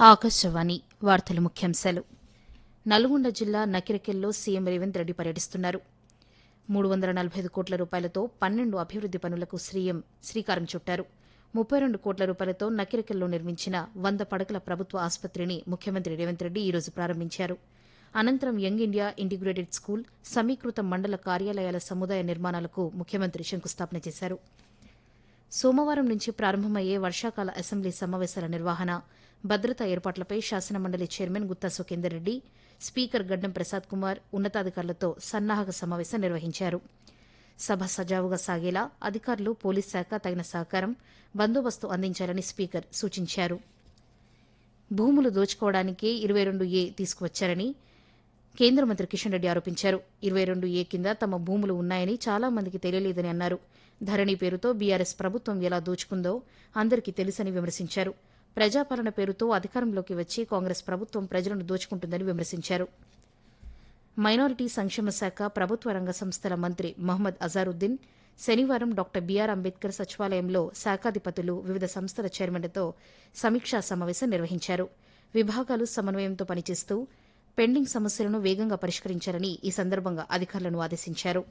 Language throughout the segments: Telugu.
ఆకాశవాణి వార్తల ముఖ్యాంశాలు నల్గొండ జిల్లా నకిరకెల్లో సీఎం రేవంత్ రెడ్డి పర్యటిస్తున్నారు మూడు వందల నలభై ఐదు కోట్ల రూపాయలతో పన్నెండు అభివృద్ది పనులకు శ్రీఎం శ్రీకారం చుట్టారు ముప్పై రెండు కోట్ల రూపాయలతో నకిరకెల్లో నిర్మించిన వంద పడకల ప్రభుత్వ ఆసుపత్రిని ముఖ్యమంత్రి రేవంత్ రెడ్డి ఈరోజు ప్రారంభించారు అనంతరం యంగ్ ఇండియా ఇంటిగ్రేటెడ్ స్కూల్ సమీకృత మండల కార్యాలయాల సముదాయ నిర్మాణాలకు ముఖ్యమంత్రి శంకుస్థాపన చేశారు సోమవారం నుంచి ప్రారంభమయ్యే వర్షాకాల అసెంబ్లీ సమావేశాల నిర్వహణ భద్రతా ఏర్పాట్లపై శాసనమండలి చైర్మన్ గుత్తా సుఖేందర్ రెడ్డి స్పీకర్ గడ్డం ప్రసాద్ కుమార్ ఉన్నతాధికారులతో సన్నాహక సమావేశం నిర్వహించారు సభ సజావుగా సాగేలా అధికారులు పోలీస్ శాఖ తగిన సహకారం బందోబస్తు అందించాలని స్పీకర్ సూచించారు భూములు దోచుకోవడానికే ఇరవై రెండు ఏ తీసుకువచ్చారని కేంద్ర మంత్రి కిషన్ రెడ్డి ఆరోపించారు ఇరవై రెండు ఏ కింద తమ భూములు ఉన్నాయని చాలా మందికి తెలియలేదని అన్నారు ధరణి పేరుతో బీఆర్ఎస్ ప్రభుత్వం ఎలా దోచుకుందో అందరికీ తెలుసని విమర్శించారు ప్రజాపాలన పేరుతో అధికారంలోకి వచ్చి కాంగ్రెస్ ప్రభుత్వం ప్రజలను దోచుకుంటుందని విమర్శించారు మైనారిటీ సంక్షేమ శాఖ ప్రభుత్వ రంగ సంస్థల మంత్రి మహమ్మద్ అజారుద్దీన్ శనివారం డాక్టర్ బీఆర్ అంబేద్కర్ సచివాలయంలో శాఖాధిపతులు వివిధ సంస్థల చైర్మన్లతో సమీక్షా సమావేశం నిర్వహించారు విభాగాలు సమన్వయంతో పనిచేస్తూ పెండింగ్ సమస్యలను వేగంగా పరిష్కరించాలని ఈ సందర్భంగా అధికారులను ఆదేశించారు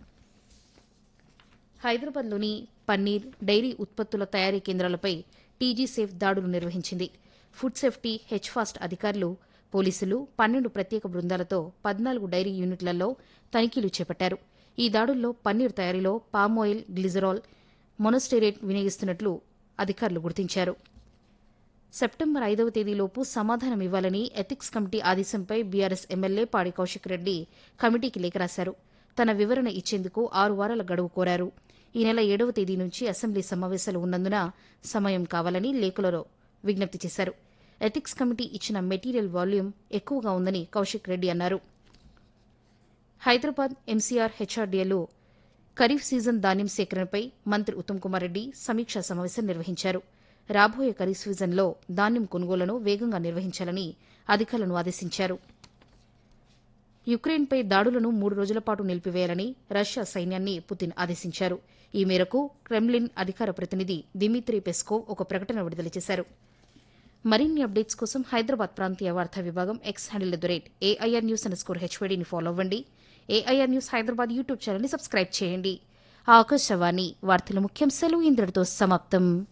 హైదరాబాద్లోని పన్నీర్ డైరీ ఉత్పత్తుల తయారీ కేంద్రాలపై టీజీ సేఫ్ దాడులు నిర్వహించింది ఫుడ్ సేఫ్టీ హెచ్ఫాస్ట్ అధికారులు పోలీసులు పన్నెండు ప్రత్యేక బృందాలతో పద్నాలుగు డైరీ యూనిట్లలో తనిఖీలు చేపట్టారు ఈ దాడుల్లో పన్నీర్ తయారీలో పామాయిల్ గ్లిజరాల్ మొనోస్టేరేట్ వినియోగిస్తున్నట్లు అధికారులు గుర్తించారు సెప్టెంబర్ ఐదవ తేదీలోపు సమాధానం ఇవ్వాలని ఎథిక్స్ కమిటీ ఆదేశంపై బీఆర్ఎస్ ఎమ్మెల్యే పాడి కౌశిక్ రెడ్డి కమిటీకి లేఖ రాశారు తన వివరణ ఇచ్చేందుకు ఆరు వారాల గడువు కోరారు ఈ నెల ఏడవ తేదీ నుంచి అసెంబ్లీ సమావేశాలు ఉన్నందున సమయం కావాలని లేఖలో విజ్ఞప్తి చేశారు ఎథిక్స్ కమిటీ ఇచ్చిన మెటీరియల్ వాల్యూమ్ ఎక్కువగా ఉందని కౌశిక్ రెడ్డి అన్నారు హైదరాబాద్ ఎంసీఆర్ హెచ్ఆర్డీఏలో ఖరీఫ్ సీజన్ ధాన్యం సేకరణపై మంత్రి ఉత్తమ్ కుమార్ రెడ్డి సమీక్షా సమావేశం నిర్వహించారు రాబోయే ఖరీఫ్ సీజన్లో ధాన్యం కొనుగోలను వేగంగా నిర్వహించాలని అధికారులను ఆదేశించారు యుక్రెయిన్పై దాడులను మూడు రోజుల పాటు నిలిపివేయాలని రష్యా సైన్యాన్ని పుతిన్ ఆదేశించారు ఈ మేరకు క్రెమ్లిన్ అధికార ప్రతినిధి దిమిత్రీ పెస్కోవ్ ఒక ప్రకటన విడుదల చేశారు మరిన్ని అప్డేట్స్ కోసం హైదరాబాద్ ప్రాంతీయ వార్తా విభాగం X handle the rate AIR news underscore హెచ్వైడీని ఫాలో అవ్వండి ఏఐఆర్ న్యూస్ హైదరాబాద్ యూట్యూబ్ ఛానల్ని సబ్స్క్రైబ్ చేయండి ఆకాశవాణి వార్తల ముఖ్యాంశాలు ఇంద్రుడితో సమాప్తం